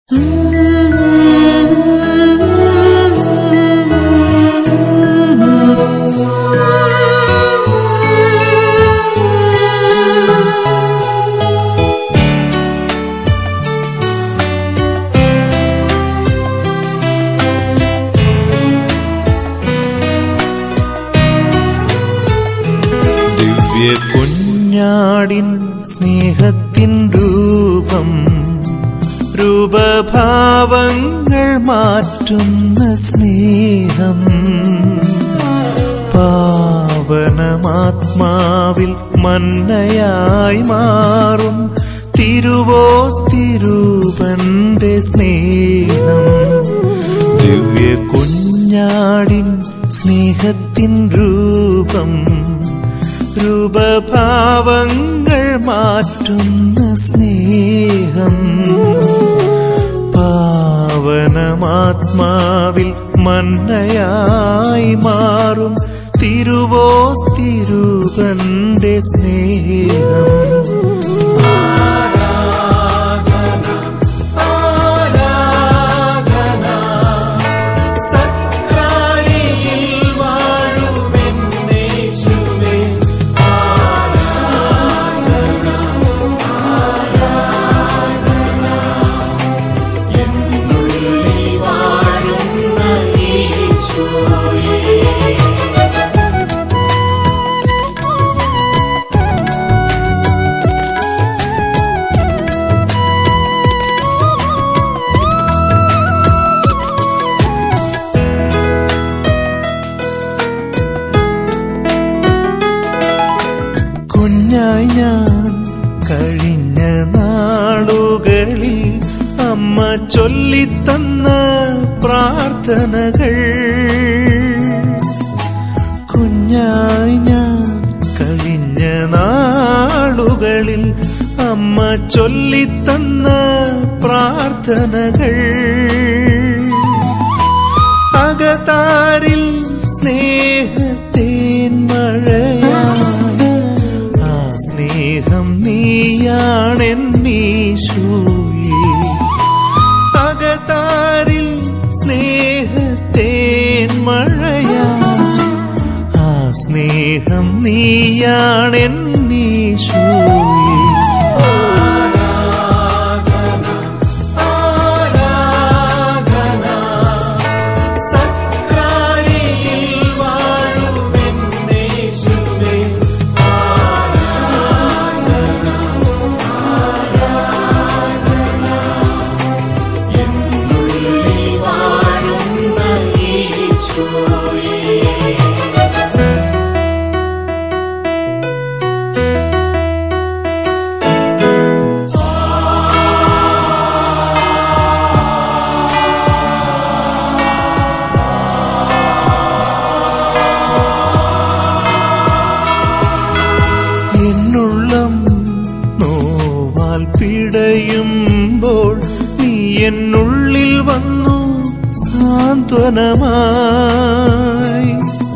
ദിവ്യ കുഞ്ഞാടിൻ സ്നേഹത്തിൻ രൂപം രൂപഭാവങ്ങൾ മാറ്റുന്ന സ്നേഹം പാവനമാത്മാവിൽ മന്നയായി മാറും തിരുവോസ്തിരൂപന്റെ സ്നേഹം ദിവ്യ കുഞ്ഞാടിൻ സ്നേഹത്തിൻ രൂപം രൂപഭാവങ്ങൾ മാറ്റുന്ന സ്നേഹം പാവനമാത്മാവിൽ മന്നയായി മാറും തിരുവോസ്തിരൂപന്റെ സ്നേഹം സക്രാരിയിൽ വാഴുമെന്നേശുവേ കുഞ്ഞായി ഞാൻ കഴിഞ്ഞ നാളുകളിൽ അമ്മ ചൊല്ലിത്തന്ന പ്രാർത്ഥനകൾ കുഞ്ഞായി ഞാൻ കഴിഞ്ഞ നാളുകളിൽ അമ്മ ചൊല്ലിത്തന്ന പ്രാർത്ഥനകൾ അകതാരിൽ സ്നേഹത്തേൻ മഴയായി ആ സ്നേഹം നീയാണെന്നീശൂയേ അകതാരിൽ സ്നേഹത്തേൻ മഴയായി ആ സ്നേഹം നീയാണെന്നീശൂയേ സക്രാരിയിൽ വാഴുമെന്നേശുവേ എന്നുള്ളം നോവാൽ പിടയുമ്പോൾ നീ എന്നുള്ളിൽ വന്നു സാന്ത്വനമായി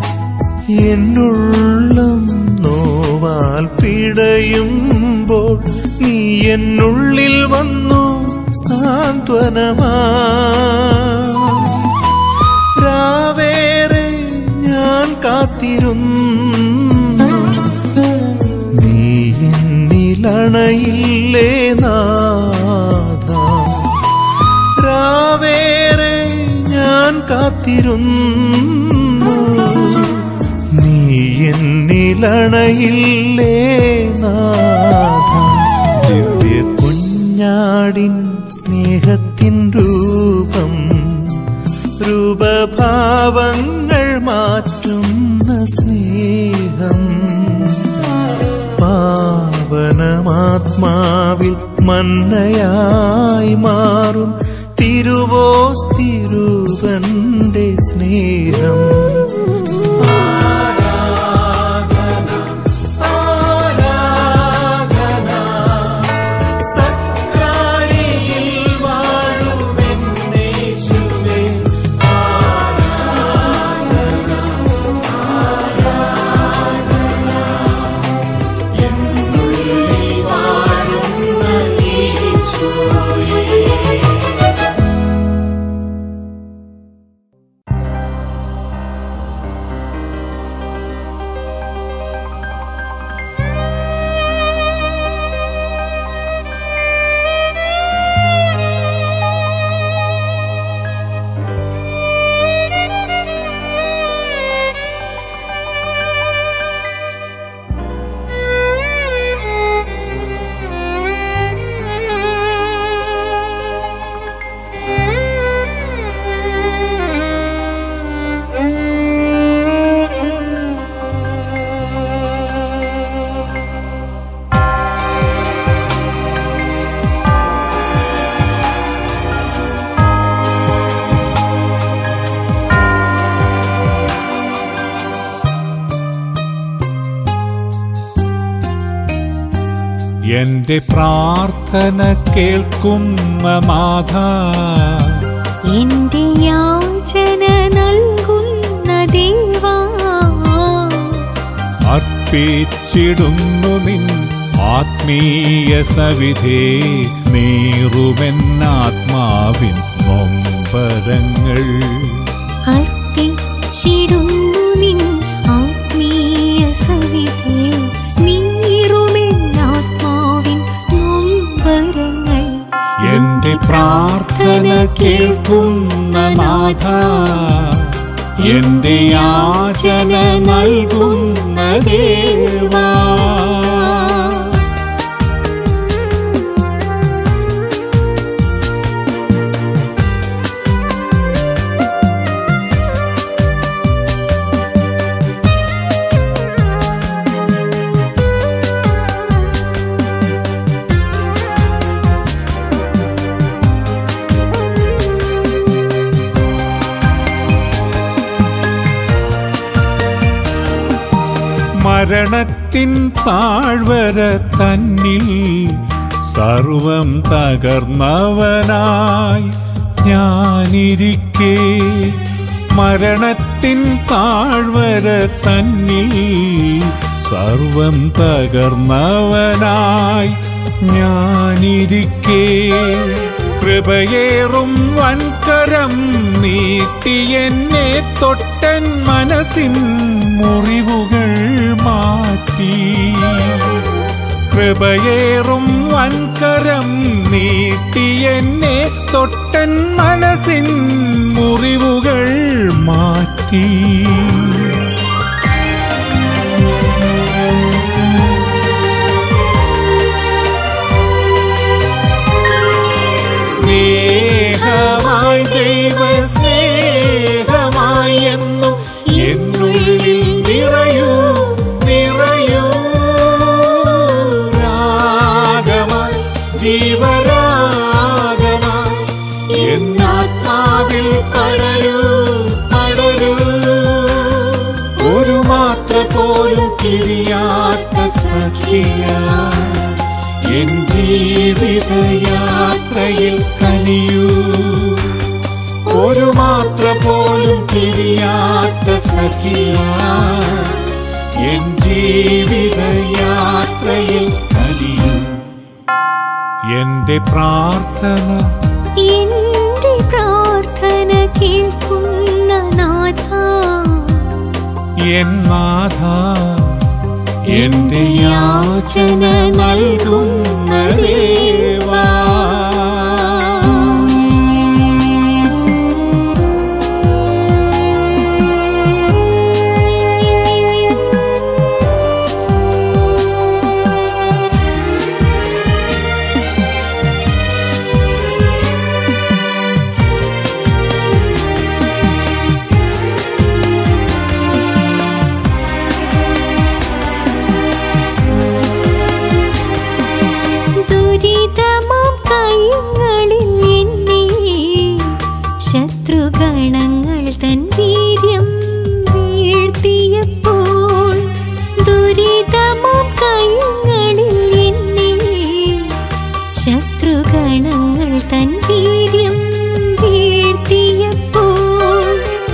എന്നുള്ളം നോവാൽ പിടയുമ്പോൾ നീ എന്നുള്ളിൽ വന്നു സാന്ത്വനമായി രാവേറെ ഞാൻ കാത്തിരുന്നു നീ എന്നിലണയില്ലേ നാഥ രാവേറെ ഞാൻ കാത്തിരുന്നു നീ എന്നിലണയില്ലേ നാഥ ദിവ്യ കുഞ്ഞാടിൻ സ്നേഹത്തിൻ രൂപം രൂപഭാവങ്ങൾ മാറ്റുന്ന സ്നേഹം പാവനമാത്മാവിൽ മന്നയായി മാറും തിരുവോസ്തിരൂപന്റെ സ്നേഹം സക്രാരിയിൽ വാഴുമെന്നേശുവേ വാഴുന്ന ഈശോയേ എന്റെ പ്രാർത്ഥന കേൾക്കുന്ന നാഥ എന്റെ യാചന നൽകുന്ന ദേവാ അർപ്പിച്ചിടുന്നു നിൻ ആത്മീയ സവിധേ നീറുമെന്നാത്മാവിൻ നൊമ്പരങ്ങൾ അർപ്പിച്ചിടുന്നു നിൻ ആത്മീയ സവിധേ നീറുമെന്നാത്മാവിൻ നൊമ്പരങ്ങൾ എന്റെ പ്രാർത്ഥന കേൾക്കുന്ന നാഥ എന്റെ യാചന നൽകുന്ന ദേവാ മരണത്തിൻ താഴ്വര തന്നിൽ സർവം തകർന്നവനായി ഞാനിരിക്കേ മരണത്തിൻ താഴ്വര തന്നിൽ സർവം തകർന്നവനായി ഞാനിരിക്കേ കൃപയേറും വൻകരം നീട്ടി എന്നെ തൊട്ടൻ മനസ്സിൻ മുറിവുകൾ മാറ്റി കൃപയേറും വൻകരം നീട്ടി എന്നെ തൊട്ടൻ മനസ്സിൻ മുറിവുകൾ മാറ്റി സ്നേഹമായി ദൈവ സ്നേഹമായി എന്നും എന്നുള്ളിൽ നിറയൂ നിറയൂ രാഗമായി ജീവരാഗമായി എന്നാത്മാവിൽ പടരൂ പടരൂ ഒരു മാത്ര പോലും തിരിയാത്ത സഖിയ എൻ ജീവിതയാത്രയിൽ കനിയൂ ഒരു മാത്ര പോലും തിരിയാത്ത സഖിയ എൻ ജീവിതയാത്രയിൽ കനിയൂ എന്റെ പ്രാർത്ഥന എന്റെ പ്രാർത്ഥന കേൾക്കുന്ന നാഥ എൻ നാഥ എന്റെ യാചന നൽകുന്ന ദേവാ ദുരിതമാം കൈങ്ങളിൽ എന്നെ ശത്രുഗണങ്ങൾ തൻ വീര്യം വീഴ്ത്തിയപ്പോൾ ദുരിതമാം കൈങ്ങളിൽ എന്നെ ശത്രുഗണങ്ങൾ തൻ വീര്യം വീഴ്ത്തിയപ്പോൾ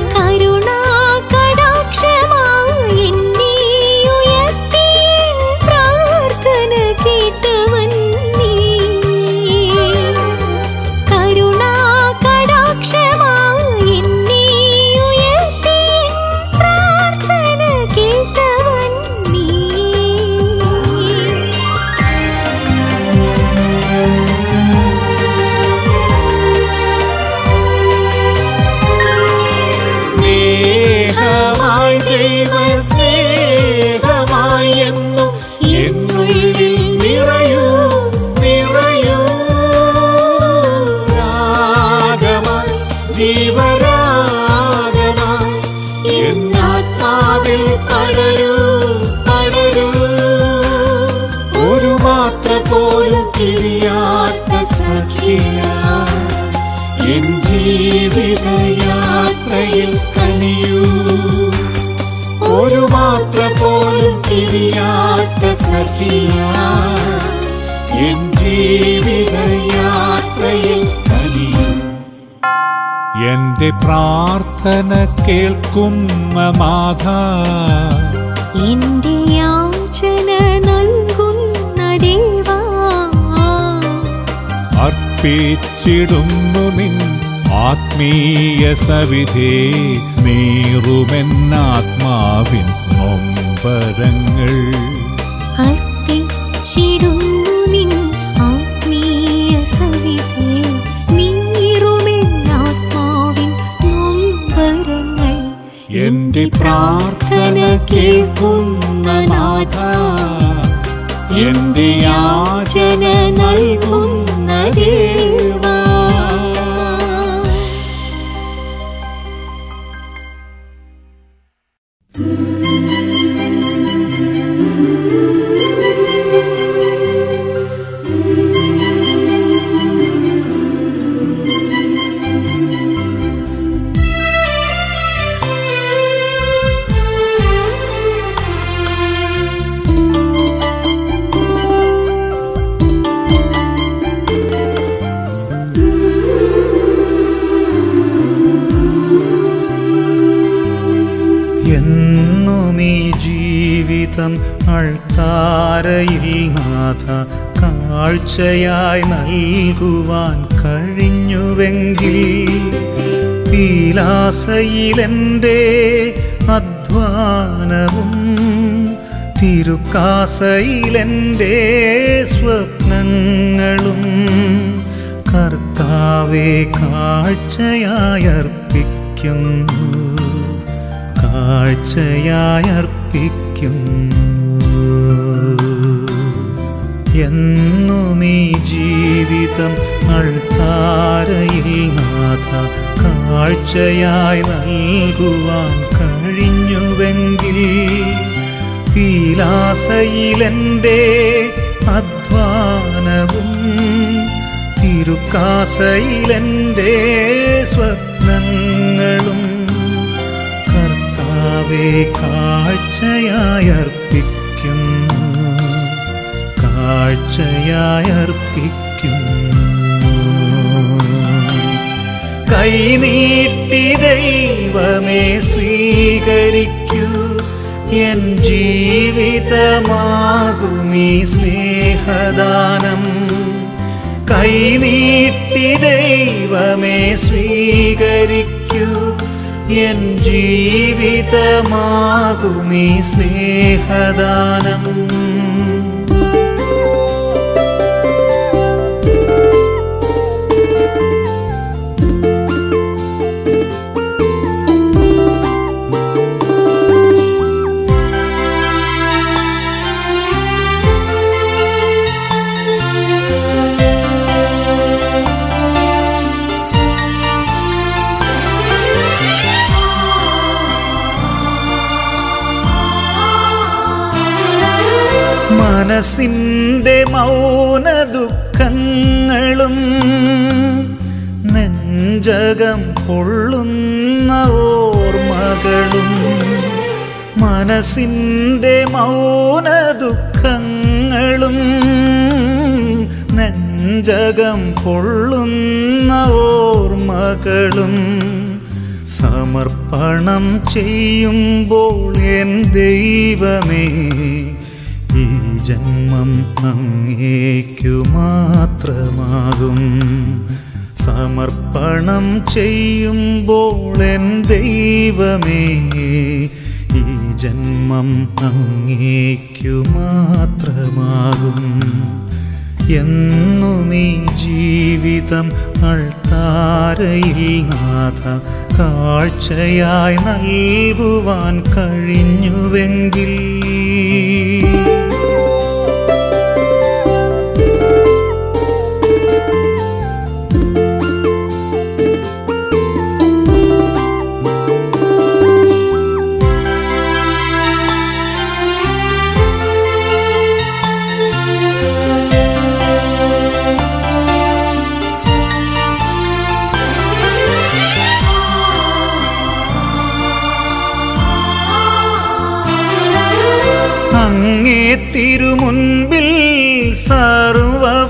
കരുണാകടാക്ഷമായി എന്നെ ഉയർത്തി എൻ പ്രാർത്ഥന കേട്ടവൻ നീ കരുണാകടാക്ഷമായി എന്നെ ഉയർത്തി എൻ പ്രാർത്ഥന കേട്ടവൻ നീ സ്നേഹമായി ദൈവ സ്നേഹമായി എന്നും എന്നുള്ളിൽ നിറയൂ നിറയൂ രാഗമായി ജീവരാഗമായി എന്നാത്മാവിൽ പടരൂ പടരൂ ഒരു മാത്ര പോലും തിരിയാത്ത സഖിയ എൻ ജീവിതയാത്രയിൽ കനിയൂ ഒരു മാത്ര പോലും തിരിയാത്ത സഖിയ എൻ ജീവിത യാത്രയിൽ കനിയൂ എന്റെ പ്രാർത്ഥന കേൾക്കുന്ന നാഥ എന്റെ യാചന നൽകുന്ന ദേവാ അർപ്പിച്ചിടുന്നു നിൻ ആത്മീയ സവിധേ നീറുമെന്നാത്മാവിൻ നൊമ്പരങ്ങൾ അർപ്പിച്ചിടുന്നു നിൻ ആത്മീയ സവിധേ നീറുമെന്നാത്മാവിൻ നൊമ്പരങ്ങൾ എന്റെ പ്രാർത്ഥന കേൾക്കുന്ന നാഥ എന്റെ യാചന നൽകുന്ന ദേവാ എന്നും ഈ ജീവിതം അൾത്താരയിൽ നാഥ കാഴ്ചയായി നൽകുവാൻ കഴിഞ്ഞുവെങ്കിൽ പീലാസയിലെൻ്റെ അധ്വാനവും തിരുക്കാസയിലെൻ്റെ സ്വപ്നങ്ങളും കർത്താവെ കാഴ്ചയായി അർപ്പിക്കുന്നു കാഴ്ചയായി അർപ്പിക്കുന്നു എന്നും ഈ ജീവിതം അൾത്താരയിൽ നാഥ കാഴ്ചയായി നൽകുവാൻ കഴിഞ്ഞുവെങ്കിൽ പീലാസയിലെൻ്റെ അധ്വാനവും തിരുക്കാസയിലെൻ്റെ സ്വപ്നങ്ങളും കർത്താവെ കാഴ്ചയായി അർപ്പിക്കുന്നു കാഴ്ചയായി അർപ്പിക്കുന്നു കൈനീട്ടി ദൈവമേ സ്വീകരിക്കൂ എൻ ജീവിതമാകുമീ സ്നേഹദാനം കൈനീട്ടി ദൈവമേ സ്വീകരിക്കൂ എൻ ജീവിതമാകുമീ സ്നേഹദാനം മനസ്സിൻ്റെ മൗന ദുഃഖങ്ങളും നെഞ്ചകം പൊള്ളുന്ന ഓർമ്മകളും മനസ്സിൻ്റെ മൗന ദുഃഖങ്ങളും നെഞ്ചകം പൊള്ളുന്ന ഓർമ്മകളും സമർപ്പണം ചെയ്യുമ്പോൾ എൻ ദൈവമേ ഈ ജന്മം അങ്ങേക്കു മാത്രമാകും സമർപ്പണം ചെയ്യുമ്പോൾ എൻ ദൈവമേ ഈ ജന്മം അങ്ങേക്കു മാത്രമാകും എന്നും ഈ ജീവിതം അൾത്താരയിൽ നാഥ കാഴ്ചയായി നൽകുവാൻ കഴിഞ്ഞുവെങ്കിൽ അങ്ങേ തിരുമുൻപിൽ സർവ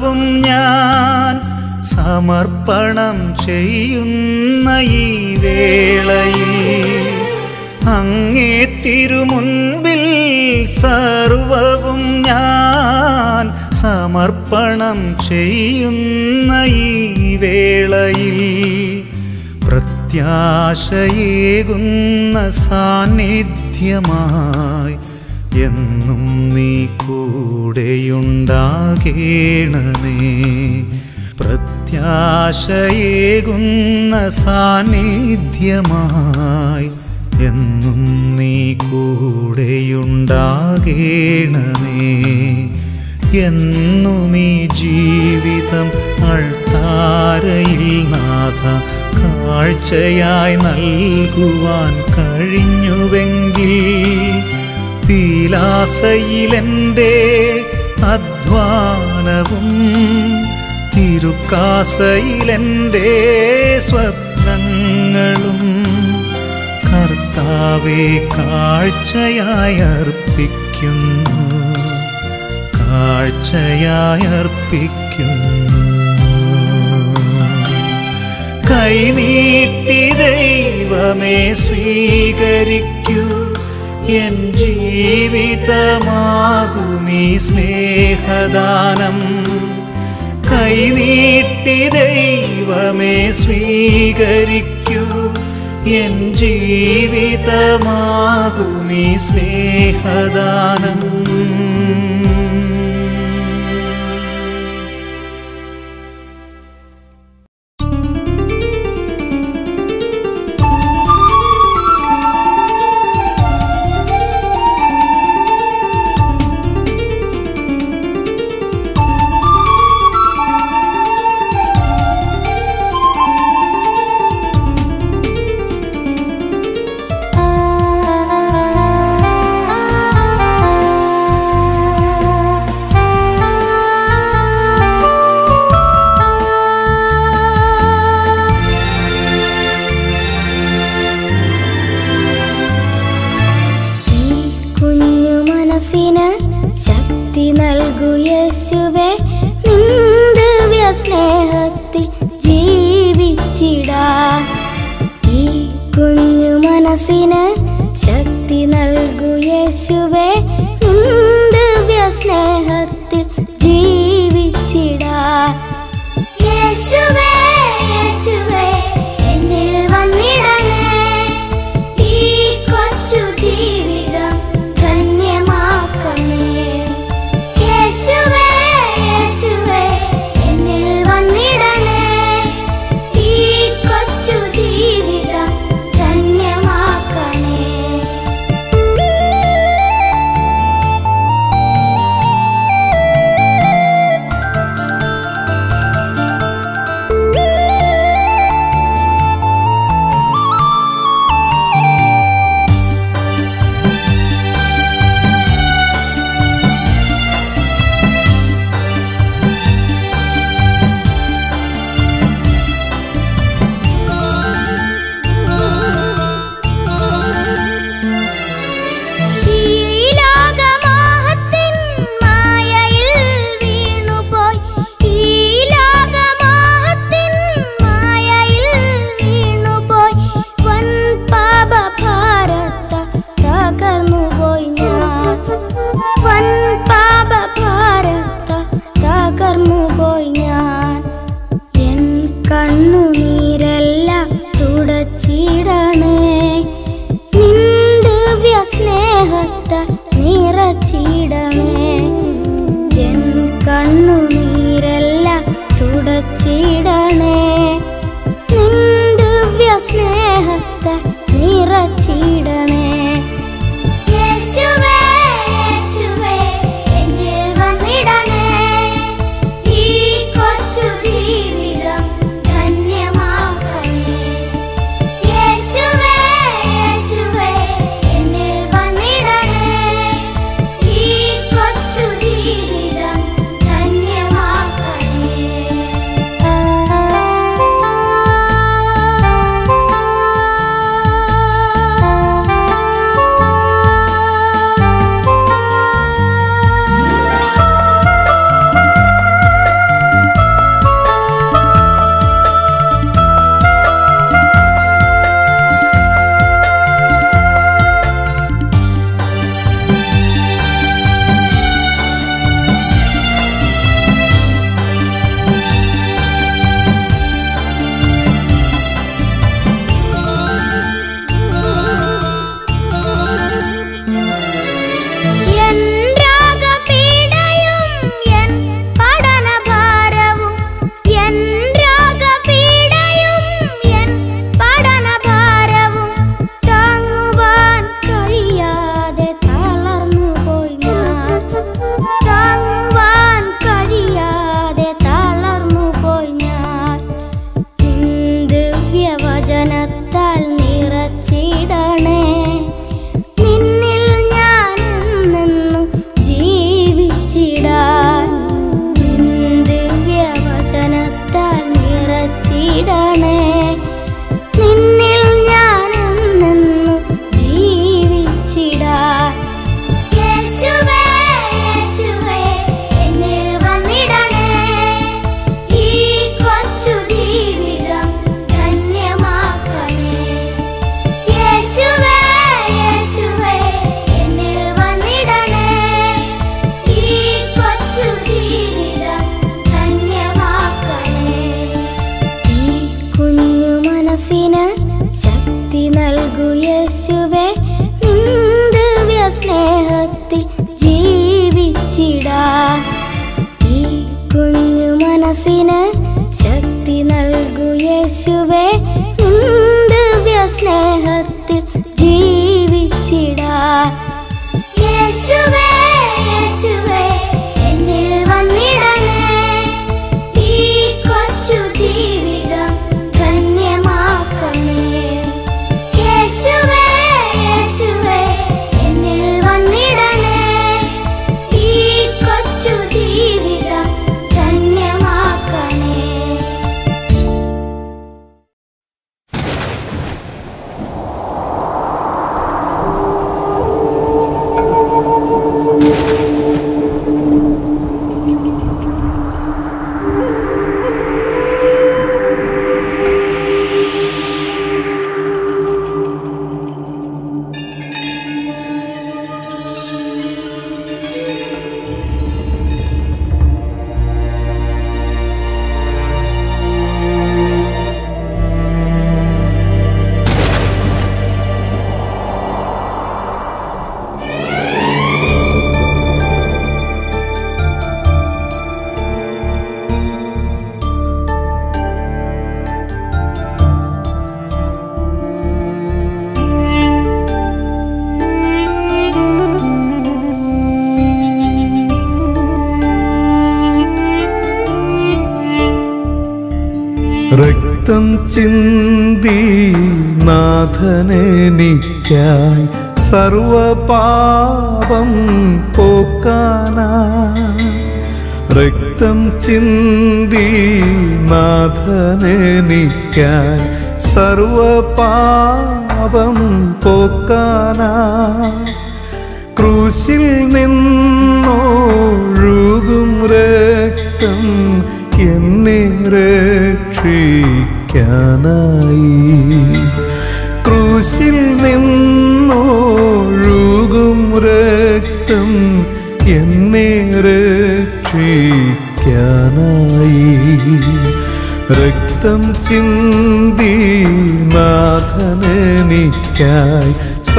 സമർപ്പണം ചെയ്യുന്ന ഈ വേളയിൽ അങ്ങേ തിരുമുൻപിൽ സർവവും ഞാൻ സമർപ്പണം ചെയ്യുന്ന ഈ വേളയിൽ പ്രത്യാശയേകുന്ന സാന്നിധ്യമായി എന്നും നീ കൂടെയുണ്ടാകേണമേ പ്രത്യാശയേകുന്ന സാന്നിധ്യമായി എന്നും നീ കൂടെയുണ്ടാകേണമേ എന്നും ഈ ജീവിതം അൾത്താരയിൽ നാഥ കാഴ്ചയായി നൽകുവാൻ കഴിഞ്ഞുവെങ്കിൽ പീലാസയിലെൻ്റെ അധ്വാനവും തിരുക്കാസയിലെൻ്റെ സ്വപ്നങ്ങളും കർത്താവെ കാഴ്ചയായി അർപ്പിക്കുന്നു കാഴ്ചയായി അർപ്പിക്കുന്നു കൈനീട്ടി ദൈവമേ സ്വീകരിക്കൂ എൻ ജീവിതമാകുമീ സ്നേഹദാനം കൈനീട്ടി ദൈവമേ സ്വീകരിക്കൂ എൻ ജീവിതമാകുമീ സ്നേഹദാനം ഈ കുഞ്ഞു മനസ്സിന് ശക്തി നൽകു യേശുവേ നിന്ദിവ്യ സ്നേഹത്തിൽ ജീവിച്ചിടാൻ ഈ കുഞ്ഞു മനസ്സിന് ശക്തി നൽകു യേശുവേ നിന്ദിവ്യ സ്നേഹത്തിൽ ജീവിച്ചിടാൻ യേശുവേ യേശുവേ എന്നിൽ വന്നിടണേ ഈ കൊച്ചു ജീവിതം ധന്യമാക്കണേ യേശുവേ യേശുവേ എന്നിൽ വന്നിടണേ ഈ കൊച്ചു ജീവിതം ധന്യമാക്കണേ യേശുവേ മനസ്സിന് ശക്തി നൽകു യേശുവേ നിന്ദിവ്യ സ്നേഹത്തിൽ ജീവിച്ചിടാൻ ഈ കുഞ്ഞു മനസ്സിന് ശക്തി നൽകു യേശുവേ നിന്ദിവ്യ സ്നേഹത്തിൽ ജീവിച്ചിടാൻ യേശുവേ യേശുവേ എന്നിൽ വന്നിടണേ ഈ കൊച്ചു ജീവിതം ധന്യമാക്കണേ യേശുവേ യേശുവേ എന്നിൽ വന്നിടണേ ഈ കൊച്ചു ജീവിതം ധന്യമാക്കണേ രക്തം ചിന്തി നാഥനെനിക്കായി സർവപാപം പോക്കാനായി രക്തം ചിന്തി നാഥനെനിക്കായി സർവപാപം പോക്കാനായി ക്രൂശിൽ നിന്നൊഴുകും രക്തം എന്നെ രക്ഷിക്കാനായി ക്രൂശിൽ നിന്നൊഴുകും രക്തം എന്നെ രക്ഷിക്കാനായി രക്തം ചിന്തി നാഥനെനിക്കായി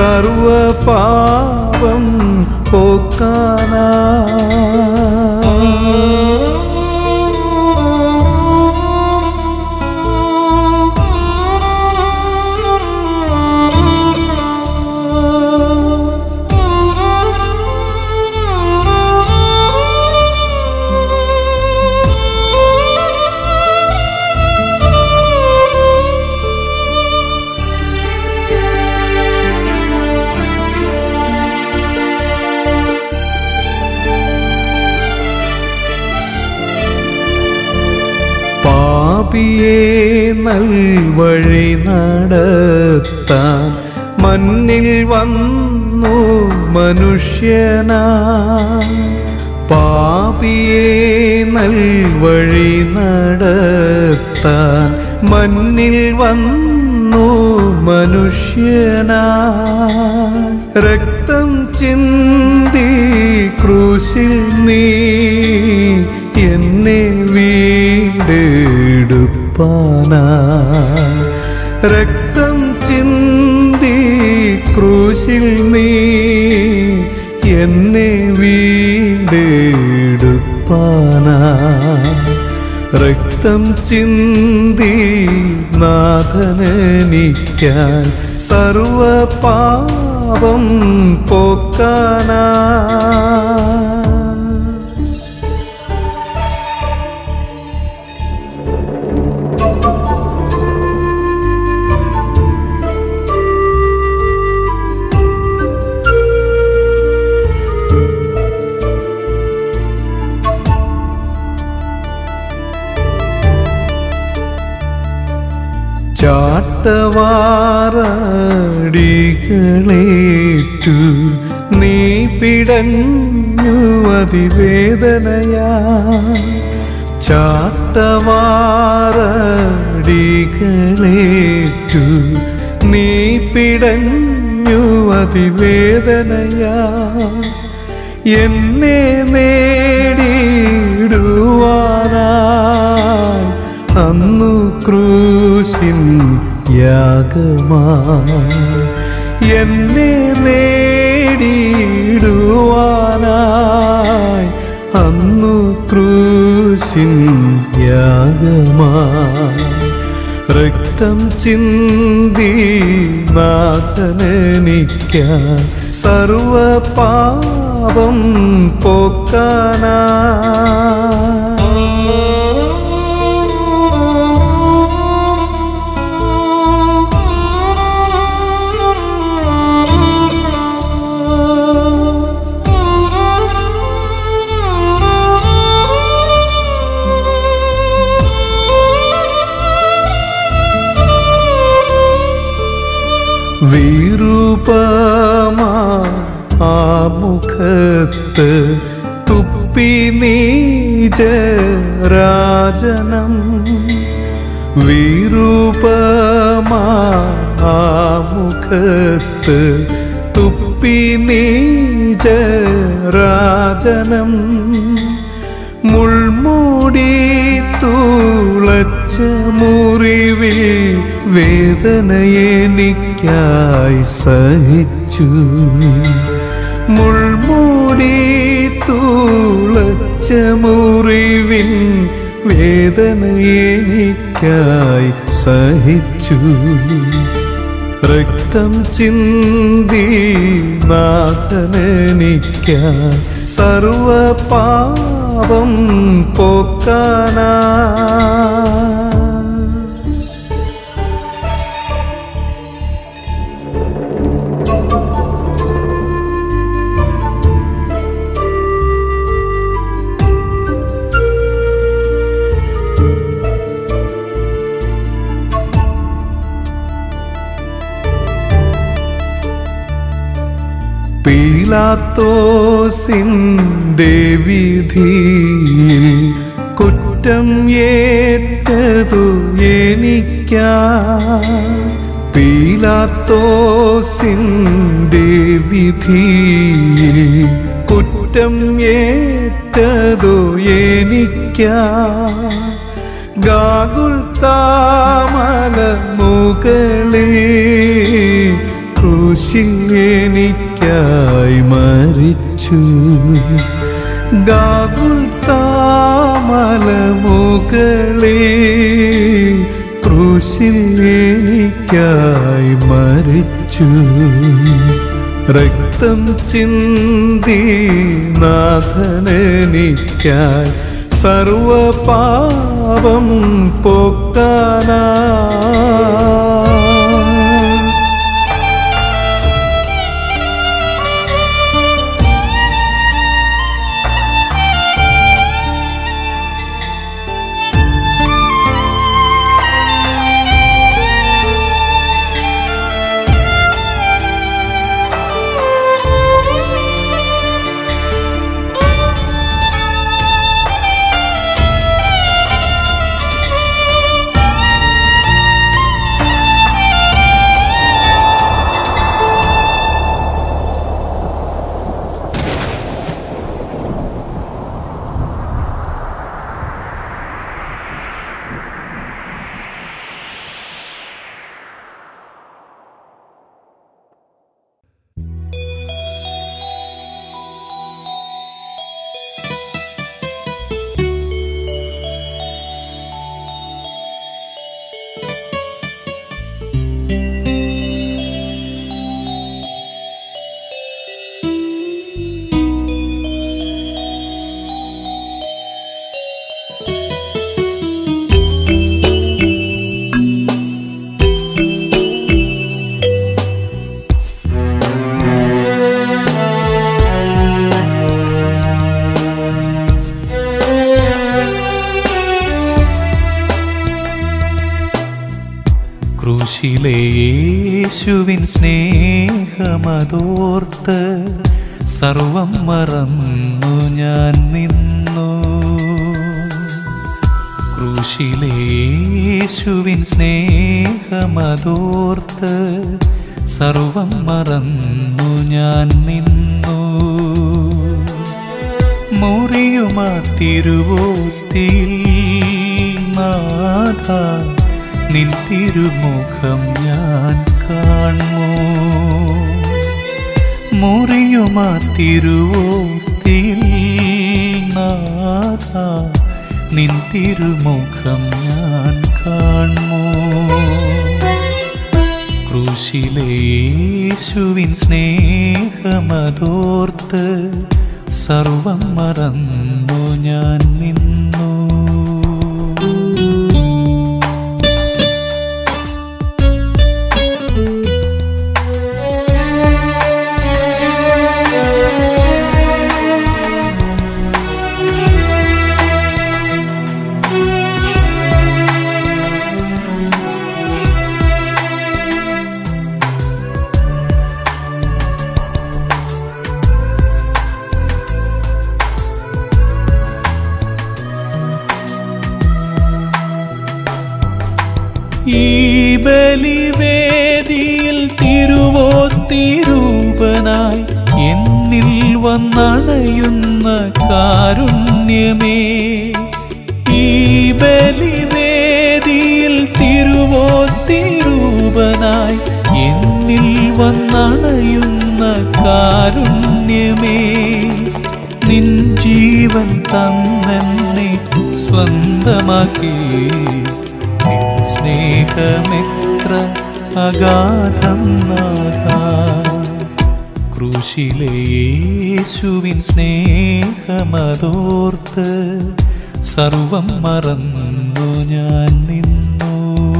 സർവപാപം പോക്കാനാ പാപിയെ നൽവഴി നടത്താൻ മണ്ണിൽ വന്നു മനുഷ്യനാ പാപിയെ നൽവഴി നടത്താൻ മണ്ണിൽ വന്നു മനുഷ്യനാ രക്തം ചിന്തി ക്രൂശിൽ നീ എന്നെ വീണ്ടെടുപ്പാനാ രക്തം ചിന്തി ക്രൂശിൽ നീ എന്നെ വീണ്ടെടുപ്പാനാ രക്തം ചിന്തി നാഥനെനിക്കാൻ സർവപാപം പോക്കാനാ ചാട്ടവാറടികളേറ്റു നീ പിടഞ്ഞു അതിവേദനയാ ചാട്ടവാറടികളേറ്റു നീ പിടഞ്ഞു അതിവേദനയാ എന്നെ നേടിയിടുവാനായി അന്നു ക്രൂശിൻ യാഗമാ എന്നെ നേടിയിടുവാനായി അന്നു ക്രൂശിൻ യാഗമാ രക്തം ചിന്തി നാഥനെനിക്ക സർവ പാപം പോക്കാനാ വിരൂപമാ ആ മുഖത്ത് തുപ്പി നീജരാജനം വിരൂപമാ ആ മുഖത്ത് തുപ്പി നീജരാജനം മുൾമൂടി തൂളച്ച മുറിവിൽ വേദനയെനിക്കായി സഹിച്ചു മുൾമൂടി തൂളച്ച മുറിവിൻ വേദനയെനിക്കായി സഹിച്ചു രക്തം ചിന്തി നാഥനെനിക്കായി സർവ പാപം പോക്കാനാ പീലാത്തോസിൻ്റെ വിധിയിൽ കുറ്റം ഏറ്റതു എനിക്കാ പീലാത്തോസിൻ്റെ വിധിയിൽ കുറ്റം ഏറ്റതു എനിക്കാ ഗാഗുൽ താമല മുകളിൽ ക്രൂശിൽ എനിക്കായി മരിച്ചു ഗാഗുൽ താമല മുകളിൽ ക്രൂശിൽ എനിക്കായി മരിച്ചു രക്തം ചിന്തി നാഥനെനിക്കായി സർവ പാപം പോക്കാനാ ക്രൂശിലെ യേശുവിൻ സ്നേഹമതോർത്ത് സർവം മറന്നു ഞാൻ നിന്നു ക്രൂശിലെ യേശുവിൻ സ്നേഹമതോർത്ത് സർവം മറന്നു ഞാൻ നിന്നു മുറിയുമാ തിരുവോസ്തിയിൽ നാഥ നിൻ തിരുമുഖം ഞാൻ കാണുമോ മുറിയുമാ തിരുവോസ്തിയിൽ നാഥ നിൻ തിരുമുഖം ഞാൻ കാണുമോ ക്രൂശിലെ യേശുവിൻ സ്നേഹമതോർത്ത് സർവം മറന്നു ഞാൻ നിന്നു ഈ ബലിവേദിയിൽ തിരുവോസ്തിരൂപനായി എന്നിൽ വന്നണയുന്ന കാരുണ്യമേ ഈ ബലിവേദിയിൽ തിരുവോസ്തിരൂപനായി എന്നിൽ വന്നണയുന്ന കാരുണ്യമേ നിൻ ജീവൻ തന്നെന്നെ സ്വന്തമാക്കി നിൻ സ്നേഹമെത്ര അഗാധം നാഥ ക്രൂശിലെ യേശുവിൻ സ്നേഹമതോർത്ത് സർവം മറന്നു ഞാൻ നിന്നു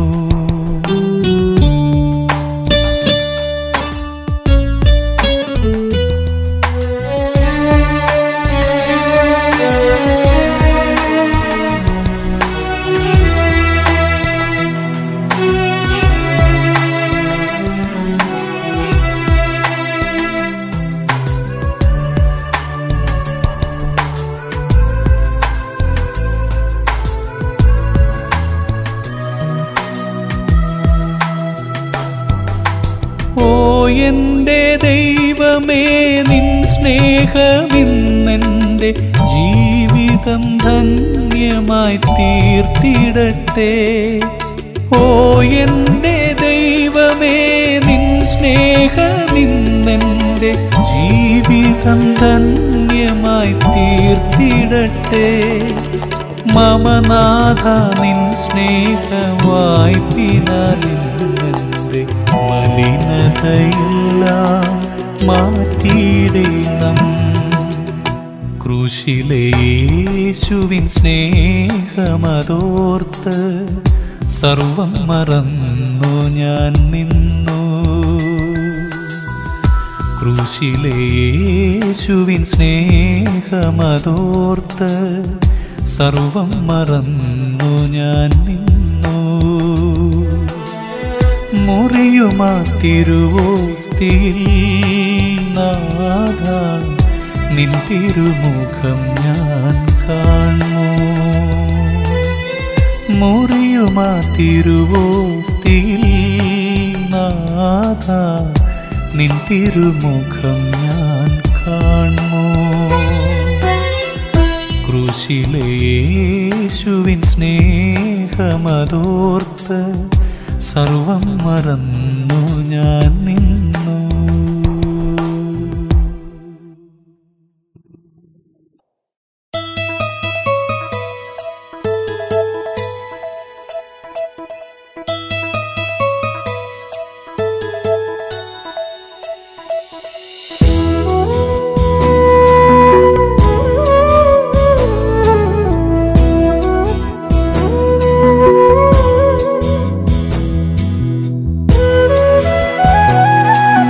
ഓ എൻ്റെ ദൈവമേ നിൻ സ്നേഹമിന്നെൻ്റെ ജീവിതം ധന്യമായി തീർത്തിടട്ടെ ഓ എൻ്റെ ദൈവമേ നിൻ സ്നേഹമിന്നെൻ്റെ ജീവിതം ധന്യമായി തീർത്തിടട്ടെ മമനാഥ നിൻ സ്നേഹവായ്പിനാലിന്നെൻ്റെ മലിനതയെല്ലാം മാറ്റിയിടണം ക്രൂശിലെ യേശുവിൻ സ്നേഹമതോർത്ത് സർവം മറന്നു ഞാൻ നിന്നു ക്രൂശിലെ യേശുവിൻ സ്നേഹമതോർത്ത് സർവം മറന്നു ഞാൻ നിന്നു മുറിയുമാ തിരുവോസ്തിയിൽ നാഥ നിൻ തിരുമുഖം ഞാൻ കാണുമോ മുറിയുമാ തിരുവോസ്തിയിൽ നാഥ നിൻ തിരുമുഖം ഞാൻ കാണുമോ ക്രൂശിലെ യേശുവിൻ സ്നേഹമതോർത്ത് സർവം മറന്നു ഞാൻ നിന്നു യേശുവേ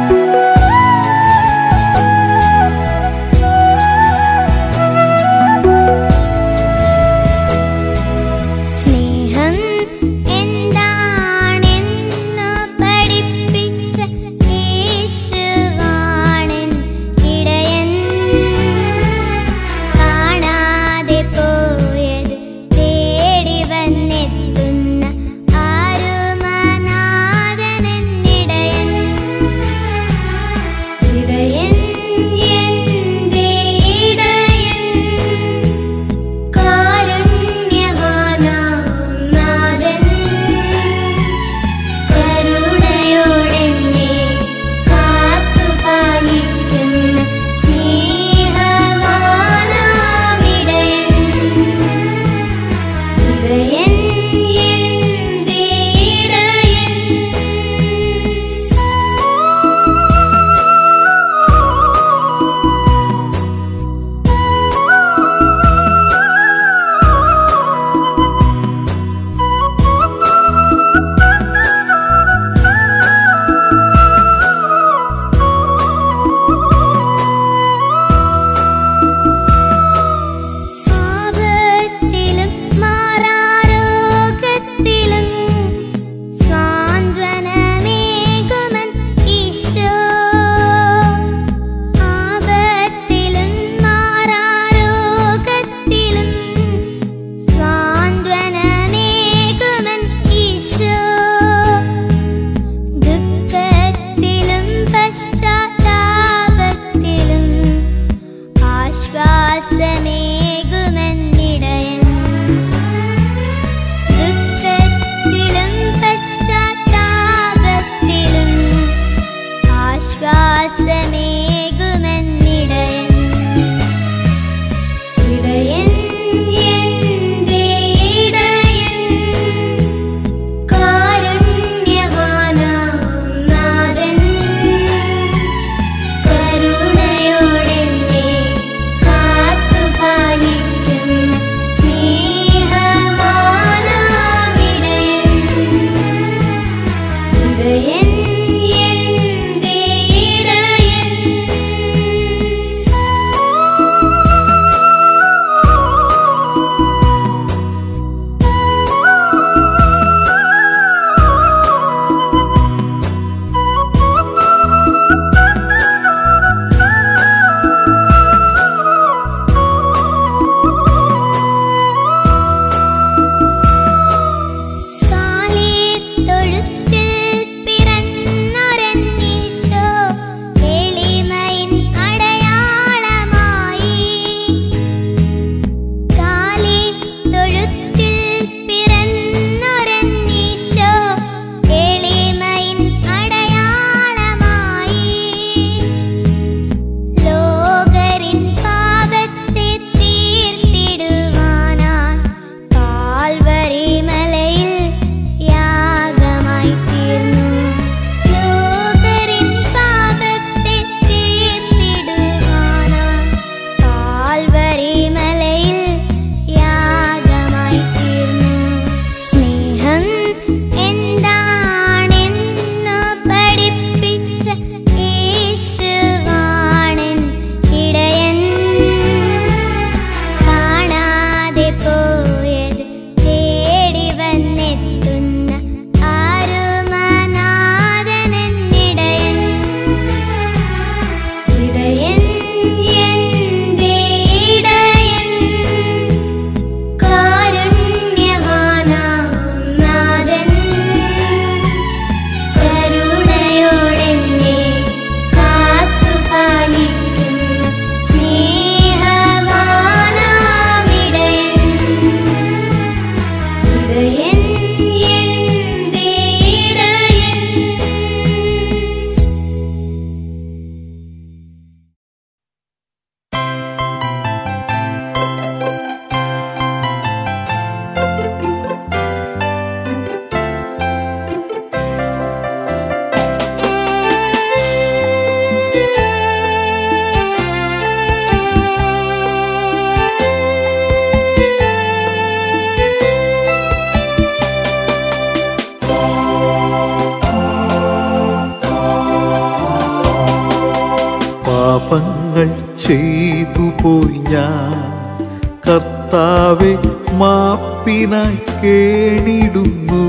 ചെയ്തു പോയി ഞാൻ കർത്താവെ മാപ്പിനായി കേണിടുന്നു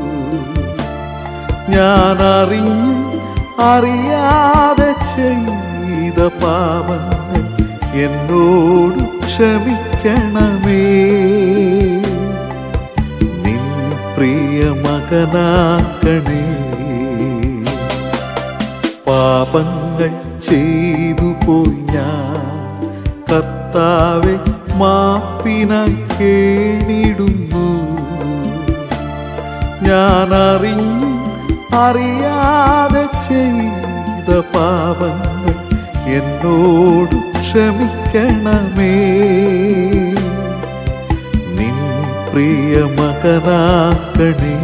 ഞാൻ അറിഞ്ഞു അറിയാതെ ചെയ്ത പാപങ്ങൾ എന്നോട് ക്ഷമിക്കണമേ നിൻ പ്രിയ മകനാക്കണേ പാപങ്ങൾ ചെയ്തു പോയി ഞാൻ കർത്താവെ മാപ്പിനായി കേണിടുന്നു ഞാൻ അറിഞ്ഞു അറിയാതെ ചെയ്ത പാപങ്ങൾ എന്നോട് ക്ഷമിക്കണമേ നിൻ പ്രിയ മകനാക്കണേ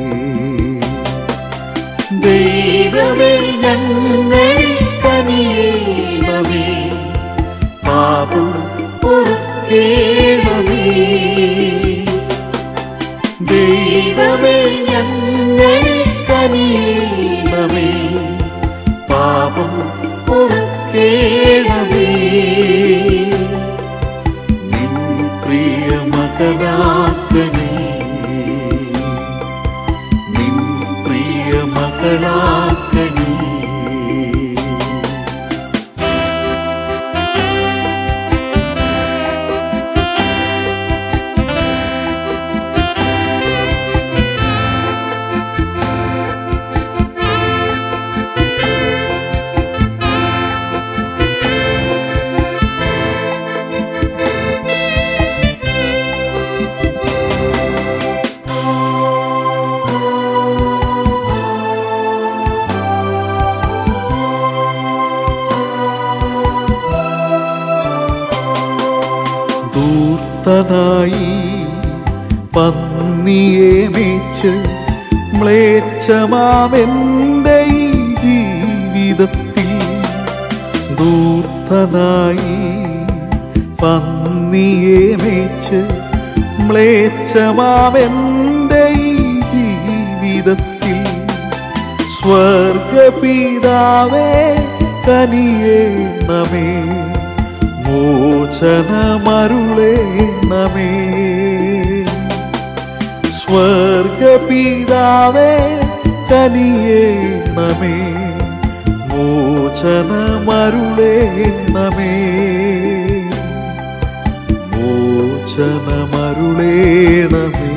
ദൈവമേ ഞങ്ങളിൽ കനിയേണമേ പാപം പൊറുക്കേണമേ ദൈവമേ ഞങ്ങളിൽ കനിയേണമേ പാപം പൊറുക്കേണമേ നിൻ പ്രിയ മകനാക്കണേ നിൻ പ്രിയ മകളാക്കണേ ദൂർത്തനായി പന്നിയെ മേച്ച് മ്ലേച്ഛമാമെൻ്റെ ഈ ജീവിതത്തിൽ ദൂർത്തനായി പന്നിയെ മേച്ച് മ്ലേച്ഛമാമെൻ്റെ ഈ ജീവിതത്തിൽ സ്വർഗപിതാവേ കനിയേണമേ മോചനമരുളേണമേ സ്വർഗപിതാവേ കനിയേണമേ മോചനമരുളേണമേ മോചനമരുളേണമേ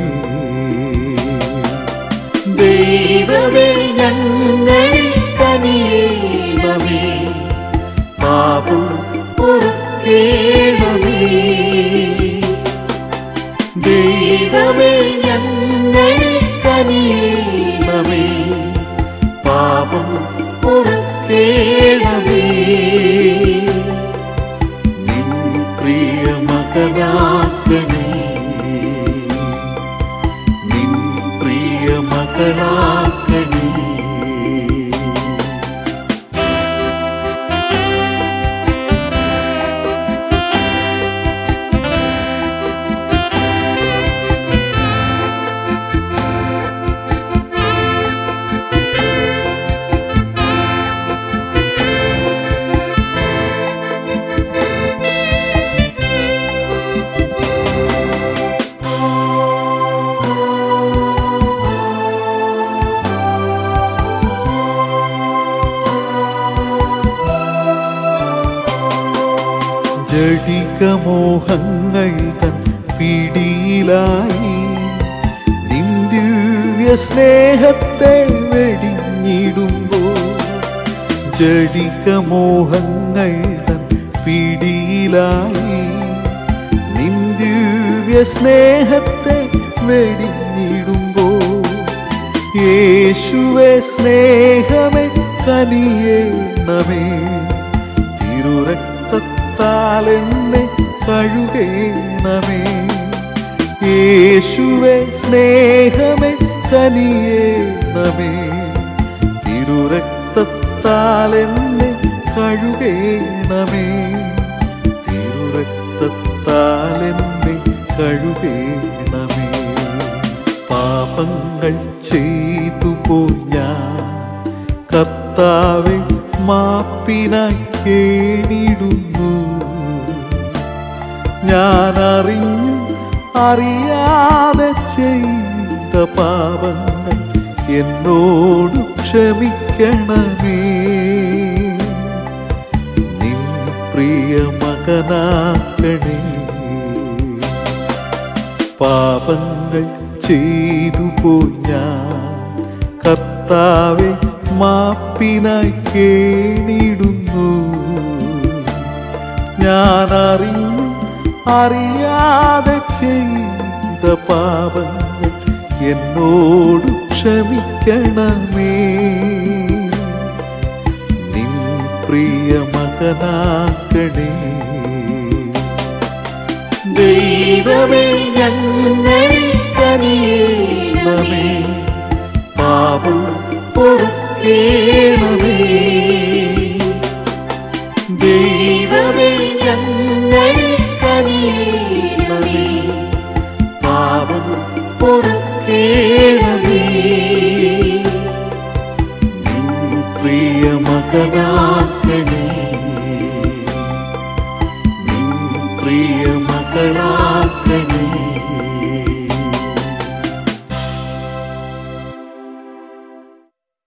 ദൈവമേ ഞങ്ങളിൽ കനിയേണമേ പാപം പൊറുക്കേണമേ ദൈവമേ ഞങ്ങളിൽ കനിയേണമേ പാപം പൊറുക്കേണമേ നിൻ പ്രിയ മകനാക്കണേ നിൻ പ്രിയ മകളാക്കണേ ജഡികമോഹങ്ങൾ തൻ പിടിയിലായി നിന്ദിവ്യ സ്നേഹത്തെ വെടിഞ്ഞിടുമ്പോൾ ജഡികമോഹങ്ങൾ തൻ പിടിയിലായി നിന്ദിവ്യ സ്നേഹത്തെ വെടിഞ്ഞിടുമ്പോൾ യേശുവെ സ്നേഹമേ കനിയേണമേ തിരുരക്തത്താൽ എന്നെ കഴുകേണമേ യേശുവെ സ്നേഹമേ കനിയേണമേ തിരുരക്തത്താൽ എന്നെ കഴുകേണമേ തിരുരക്തത്താൽ എന്നെ കഴുകേണമേ പാപങ്ങൾ ചെയ്തു പോയി ഞാൻ കർത്താവെ മാപ്പിനായി കേണിടുന്നു ഞാൻ അറിഞ്ഞു അറിയാതെ ചെയ്ത പാപങ്ങൾ എന്നോട് ക്ഷമിക്കണമേ നിൻ പ്രിയ മകനാക്കണേ പാപങ്ങൾ ചെയ്തു പോയി ഞാൻ കർത്താവെ മാപ്പിനായി കേണിടുന്നു ഞാൻ അറിഞ്ഞു അറിയാതെ ചെയ്ത പാപങ്ങൾ എന്നോട് ക്ഷമിക്കണമേ നിൻ പ്രിയ മകനാക്കണേ ദൈവമേ ഞങ്ങളിൽ കനിയണമേ പാപം പൊറുക്കേണമേ ദൈവമേ ഞങ്ങളിൽ കനിയണമേ പാപം പൊറുക്കേണമേ നിൻ പ്രിയ മകനാക്കണേ നിൻ പ്രിയ മകളാ